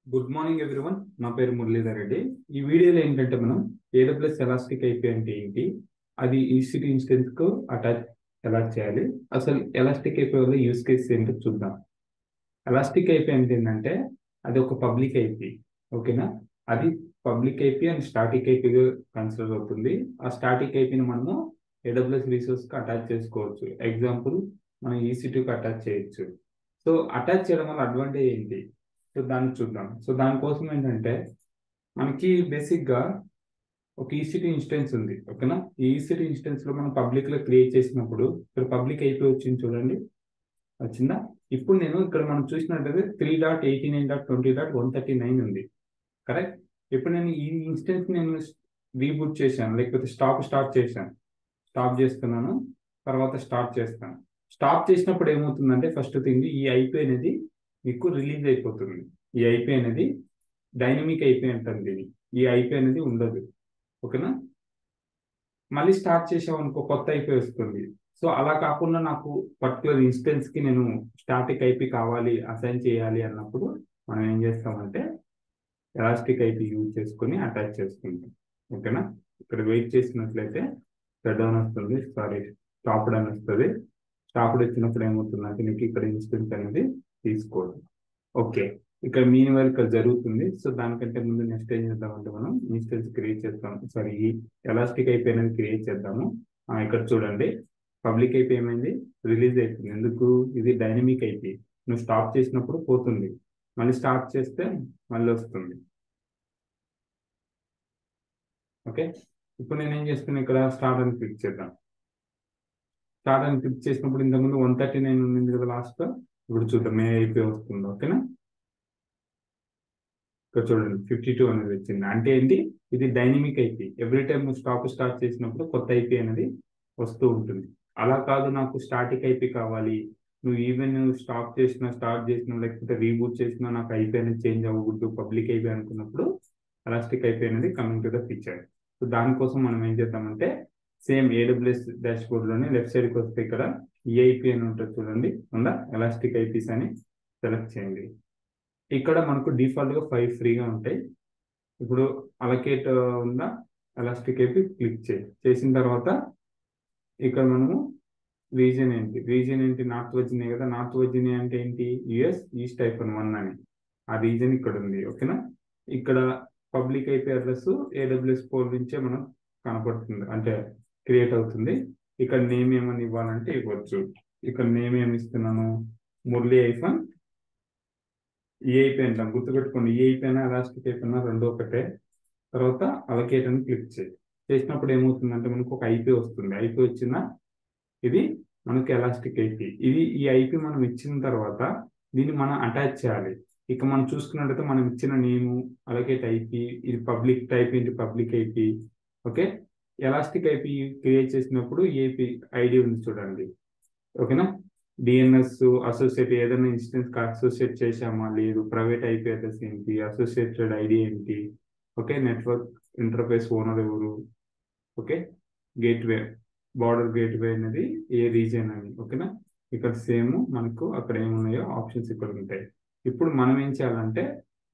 good morning everyone నా పేరు మురళీధర్ రెడ్డి ఈ వీడియోలో ఏంటంటే మనం ఏడబ్ల్యూఎస్ ఎలాస్టిక్ ఐపీ అంటే ఏంటి అది ఈసీటీ ఇన్స్టెన్స్ కు అటాచ్ ఎలా చేయాలి అసలు ఎలాస్టిక్ ఐపీ వల్ల యూస్ కేస్ ఏంటో చూద్దాం ఎలాస్టిక్ ఐపీ అంటే ఏంటంటే అది ఒక పబ్లిక్ ఐపీ ఓకేనా అది పబ్లిక్ ఐపీ అండ్ స్టాటిక్ ఐపీగా కన్సిడర్ అవుతుంది ఆ స్టాటిక్ ఐపీని మనము ఏడబ్ల్యూఎస్ రిసోర్స్ కి అటాచ్ చేసుకోవచ్చు ఎగ్జాంపుల్ మనం ఈసీటీకి అటాచ్ చేయొచ్చు సో అటాచ్ చేయడం వల్ల అడ్వాంటేజ్ ఏంటి సో దాన్ని చూద్దాం సో దానికోసం ఏంటంటే మనకి బేసిక్ గా ఒక ఈసీటీ ఇన్స్టెన్స్ ఉంది ఓకేనా ఈ ఈసీటీ ఇన్స్టెన్స్ లో మనం పబ్లిక్ లో క్రియేట్ చేసినప్పుడు ఇక్కడ పబ్లిక్ అయిపోయి వచ్చింది చూడండి వచ్చిందా ఇప్పుడు నేను ఇక్కడ మనం చూసినట్టయితే three dot eighty nine dot twenty dot one thirty nine ఉంది కరెక్ట్ ఇప్పుడు నేను ఈ ఇన్స్టెన్స్ నేను రీబూట్ చేశాను లేకపోతే స్టాప్ స్టార్ట్ చేశాను స్టాప్ చేస్తున్నాను తర్వాత స్టార్ట్ చేస్తాను స్టాప్ చేసినప్పుడు ఏమవుతుందంటే ఫస్ట్ థింగ్ ఈ ఐపీ అనేది మీకు రిలీజ్ అయిపోతుంది ఈ ఐపీ అనేది డైనమిక్ ఐపీ అంటారు దీన్ని ఈ ఐపీ అనేది ఉండదు ఓకేనా మళ్ళీ స్టార్ట్ చేసాం అనుకో కొత్త ఐపీ వస్తుంది సో అలా కాకుండా నాకు పర్టికులర్ ఇన్స్టెన్స్ కి నేను స్టాటిక్ ఐపీ కావాలి అసైన్ చేయాలి అన్నప్పుడు మనం ఏం చేస్తామంటే ఎలాస్టిక్ ఐపీ యూజ్ చేసుకొని అటాచ్ చేసుకుంటాం ఓకేనా ఇక్కడ వెయిట్ చేసినట్లయితే షట్ డౌన్ వస్తుంది సారీ స్టాప్ డౌన్ వస్తుంది స్టాప్ వచ్చినప్పుడు ఏమవుతుందంటే మీకు ఇక్కడ ఇన్స్టెన్స్ అనేది తీసుకోవడం ఓకే ఇక్కడ మీన్ వైల్ ఇక్కడ జరుగుతుంది సో దానికంటే ముందు నెక్స్ట్ ఏం చేద్దామంటే మనం ఇన్స్టెన్స్ క్రియేట్ చేద్దాం సారీ ఈ ఎలాస్టిక్ అయిపోయి అనేది క్రియేట్ చేద్దాము ఆ, ఇక్కడ చూడండి పబ్లిక్ అయిపోయి ఏమైంది రిలీజ్ అయిపోయింది ఎందుకు ఇది డైనమిక్ అయిపోయి నువ్వు స్టాప్ చేసినప్పుడు పోతుంది మళ్ళీ స్టార్ట్ చేస్తే మళ్ళీ వస్తుంది ఓకే ఇప్పుడు నేను ఏం చేస్తున్నా ఇక్కడ స్టార్ట్ అని క్లిక్ చేద్దాం స్టార్ట్ అని క్లిక్ చేసినప్పుడు ఇంతకుముందు వన్ థర్టీ నైన్ ఉంది కదా లాస్ట్ ఇప్పుడు చూద్దాం ఏ అయిపోయి వస్తుంది ఓకేనా ఇక్కడ చూడండి ఫిఫ్టీ టూ అనేది వచ్చింది అంటే ఏంటి ఇది డైనమిక్ ఐపీ ఎవ్రీ టైం నువ్వు స్టాప్ స్టార్ట్ చేసినప్పుడు కొత్త ఐపీ అనేది వస్తూ ఉంటుంది అలా కాదు నాకు స్టాటిక్ ఐపీ కావాలి నువ్వు ఈవెన్ నువ్వు స్టాప్ చేసినా స్టార్ట్ చేసినా లేకపోతే రీబూట్ చేసినా నాకు ఐపీ అనేది చేంజ్ అవ్వకూడదు పబ్లిక్ ఐపీ అనుకున్నప్పుడు ఎలాస్టిక్ ఐపీ అనేది coming to the feature so దానికోసం మనం ఏం చేద్దామంటే సేమ్ ఏడబ్ల్యూఎస్ డాష్ బోర్డ్ లోనే లెఫ్ట్ సైడ్కి వస్తే ఇక్కడ ఈఐపి అని ఉంటుంది చూడండి ఉందా ఎలాస్టిక్ ఐపీస్ అని సెలెక్ట్ చేయండి ఇక్కడ మనకు డిఫాల్ట్ గా ఫైవ్ ఫ్రీగా ఉంటాయి ఇప్పుడు అలకేట్ ఉందా ఎలాస్టిక్ ఐపీ క్లిక్ చేయి చేసిన తర్వాత ఇక్కడ మనము రీజన్ ఏంటి రీజన్ ఏంటి నార్త్ వర్జినియా కదా నార్త్ వర్జినియా అంటే ఏంటి యుఎస్ ఈస్ట్ ఐఫోన్ వన్ అని ఆ రీజన్ ఇక్కడ ఉంది ఓకేనా ఇక్కడ public IP address AWS four నుంచే మనం కనపడుతుంది అంటే క్రియేట్ అవుతుంది ఇక్కడ నేమ్ ఏమని ఇవ్వాలంటే ఇవ్వచ్చు ఇక్కడ నేమ్ ఏమి ఇస్తున్నాను మురళి ఐఫోన్ ఈఐపీ అంటాం గుర్తుపెట్టుకోండి ఈఐపీ అయినా ఎలాస్టిక్ అయిపోయినా రెండు ఒకటే తర్వాత అలకేట్ అని క్లిక్ చేయి చేసినప్పుడు ఏమవుతుందంటే మనకు ఒక ఐపీ వస్తుంది ఐపీ వచ్చిన ఇది మనకి ఎలాస్టిక్ ఐపీ ఇది ఈ ఐపీ మనం ఇచ్చిన తర్వాత దీన్ని మనం అటాచ్ చేయాలి ఇక మనం చూసుకున్నట్టయితే మనం ఇచ్చిన నేము అలకేట్ ఐపీ ఇది పబ్లిక్ టైప్ ఏంటి public IP okay elastic IP create చేసినప్పుడు ఏపీ ఐడి ఉంది చూడండి ఓకేనా డిఎన్ఎస్ అసోసియేట్ ఏదైనా ఇన్స్టెన్స్ అసోసియేట్ చేశామా లేదు ప్రైవేట్ ఐపీ అడ్రస్ ఏంటి అసోసియేటెడ్ ఐడి ఏంటి ఓకే నెట్వర్క్ ఇంటర్ఫేస్ ఓనర్ ఎవరు ఓకే గేట్వే బార్డర్ గేట్వే అనేది ఏ రీజియన్ అని ఓకేనా ఇక్కడ సేమ్ మనకు అక్కడ ఏమున్నాయో ఆప్షన్స్ ఇక్కడ ఉంటాయి ఇప్పుడు మనం ఏం చేయాలంటే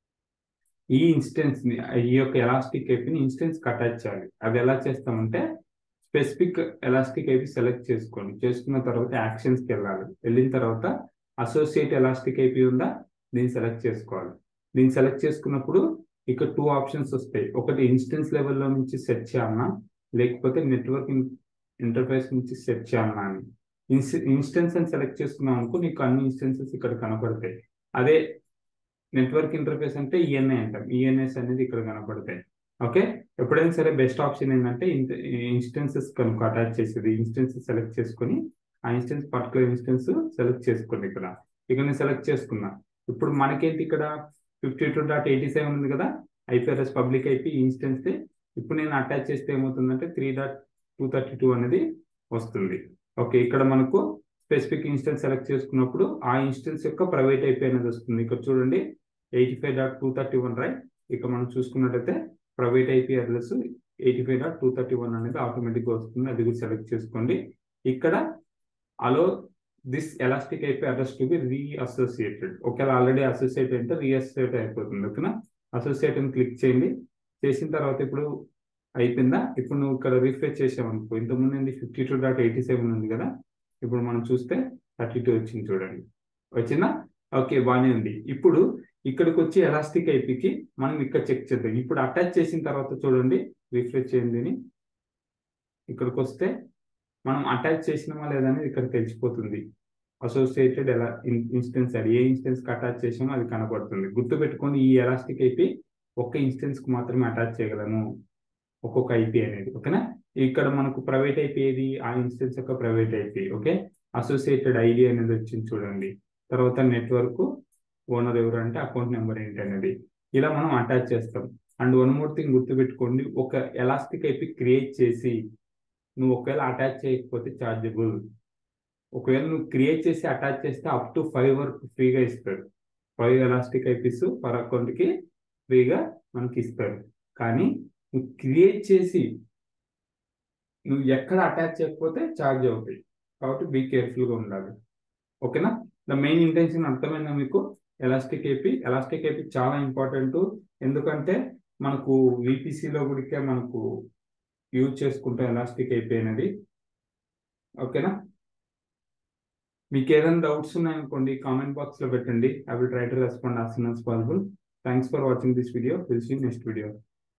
ఈ ఇన్స్టెన్స్ ని ఈ యొక్క ఎలాస్టిక్ ఐపీని ఇన్స్టెన్స్ అటాచ్ చేయాలి అది ఎలా చేస్తామంటే స్పెసిఫిక్ ఎలాస్టిక్ ఐపీ సెలెక్ట్ చేసుకోండి చేసుకున్న తర్వాత యాక్షన్స్ కి వెళ్ళాలి వెళ్ళిన తర్వాత అసోసియేట్ ఎలాస్టిక్ ఐపీ ఉందా దీన్ని సెలెక్ట్ చేసుకోవాలి దీన్ని సెలెక్ట్ చేసుకున్నప్పుడు ఇక్కడ టూ ఆప్షన్స్ వస్తాయి ఒకటి ఇన్స్టెన్స్ లెవెల్లో నుంచి సెట్ చేయాలన్నా లేకపోతే నెట్వర్క్ ఇంటర్ఫేస్ నుంచి సెట్ చేయాలన్నా అని ఇన్స్టెన్స్ అని సెలెక్ట్ చేసుకున్నాం అనుకో నీకు అన్ని ఇన్స్టెన్సెస్ ఇక్కడ కనపడతాయి అదే నెట్వర్క్ ఇంటర్ఫేస్ అంటే ఈఎన్ఐ అంటాం ఈఎన్ఎస్ అనేది ఇక్కడ కనపడతాయి ఓకే ఎప్పుడైనా సరే బెస్ట్ ఆప్షన్ ఏంటంటే ఇన్స్టెన్సెస్ కనుక అటాచ్ చేసేది ఇన్స్టెన్సెస్ సెలెక్ట్ చేసుకొని ఆ ఇన్స్టెన్స్ పర్టికులర్ ఇన్స్టెన్స్ సెలెక్ట్ చేసుకోండి ఇక్కడ ఇక్కడ నేను సెలెక్ట్ చేసుకున్నా ఇప్పుడు మనకేంటి ఇక్కడ fifty two dot eighty seven ఉంది కదా ఐపీఆర్ఎస్ పబ్లిక్ ఐపీ ఇన్స్టెన్స్ ఇప్పుడు నేను అటాచ్ చేస్తే ఏమవుతుందంటే three dot two thirty two అనేది వస్తుంది ఓకే ఇక్కడ మనకు స్పెసిఫిక్ ఇన్స్టెన్స్ సెలెక్ట్ చేసుకున్నప్పుడు ఆ ఇన్స్టెన్స్ యొక్క ప్రైవేట్ ఐపీ అనేది వస్తుంది ఇక్కడ చూడండి eighty five dot two thirty one right ఇక మనం చూసుకున్నట్టయితే private IP address eighty five dot two thirty one అనేది ఆటోమేటిక్గా వస్తుంది అది కూడా సెలెక్ట్ చేసుకోండి ఇక్కడ allow this elastic IP address to be reassociated ఒకవేళ ఆల్రెడీ అసోసియేట్ అంటే రీఅసోసియేట్ అయిపోతుంది ఓకేనా అసోసియేట్ అని క్లిక్ చేయండి చేసిన తర్వాత ఇప్పుడు అయిపోయిందా ఇప్పుడు నువ్వు ఇక్కడ రిఫ్రెష్ చేసావు అనుకో ఇంతకుముందు ఏంది fifty two dot eighty seven ఉంది కదా ఇప్పుడు మనం చూస్తే థర్టీ టూ వచ్చింది చూడండి వచ్చిందా ఓకే బాగానే ఉంది ఇప్పుడు ఇక్కడికి వచ్చి ఎలాస్టిక్ ఐపీకి మనం ఇక్కడ చెక్ చేద్దాం ఇప్పుడు అటాచ్ చేసిన తర్వాత చూడండి రిఫ్రెష్ చేయండి ఇక్కడికి వస్తే మనం అటాచ్ చేసినామా లేదనేది ఇక్కడ తెలిసిపోతుంది అసోసియేటెడ్ ఎలా ఇన్స్టెన్స్ అది ఏ ఇన్స్టెన్స్ కి అటాచ్ చేసామో అది కనబడుతుంది గుర్తు పెట్టుకొని ఈ ఎలాస్టిక్ ఐపీ ఒక్క ఇన్స్టెన్స్ కి మాత్రమే అటాచ్ చేయగలము ఒక్కొక్క ఐపీ అనేది ఓకేనా ఇక్కడ మనకు ప్రైవేట్ ఐపీ ఏది ఆ ఇన్స్టెన్స్ యొక్క private IP okay associated ID అనేది వచ్చింది చూడండి తర్వాత నెట్వర్క్ ఓనర్ ఎవరు అంటే అకౌంట్ నెంబర్ ఏంటి అనేది ఇలా మనం అటాచ్ చేస్తాం అండ్ వన్ మోర్ థింగ్ గుర్తుపెట్టుకోండి ఒక ఎలాస్టిక్ ఐపీ క్రియేట్ చేసి నువ్వు ఒకవేళ అటాచ్ చేయకపోతే ఛార్జబుల్ ఒకవేళ నువ్వు క్రియేట్ చేసి అటాచ్ చేస్తే అప్ టు ఫైవ్ వరకు ఫ్రీగా ఇస్తాడు ఫైవ్ ఎలాస్టిక్ ఐపీస్ పర్ అకౌంట్కి ఫ్రీగా మనకి ఇస్తాడు కానీ నువ్వు క్రియేట్ చేసి నువ్వు ఎక్కడ అటాచ్ చేయకపోతే ఛార్జ్ అవుతాయి కాబట్టి బీ కేర్ఫుల్గా ఉండాలి ఓకేనా ద మెయిన్ ఇంటెన్షన్ అర్థమైందా మీకు ఎలాస్టిక్ ఏపీ ఎలాస్టిక్ ఏపీ చాలా ఇంపార్టెంట్ ఎందుకంటే మనకు విపిసిలో గుడికే మనకు యూజ్ చేసుకుంటాం ఎలాస్టిక్ ఏపీ అనేది ఓకేనా మీకు ఏదైనా డౌట్స్ ఉన్నాయనుకోండి కామెంట్ బాక్స్ లో పెట్టండి I will try to respond as soon as possible thanks for watching this video will see next video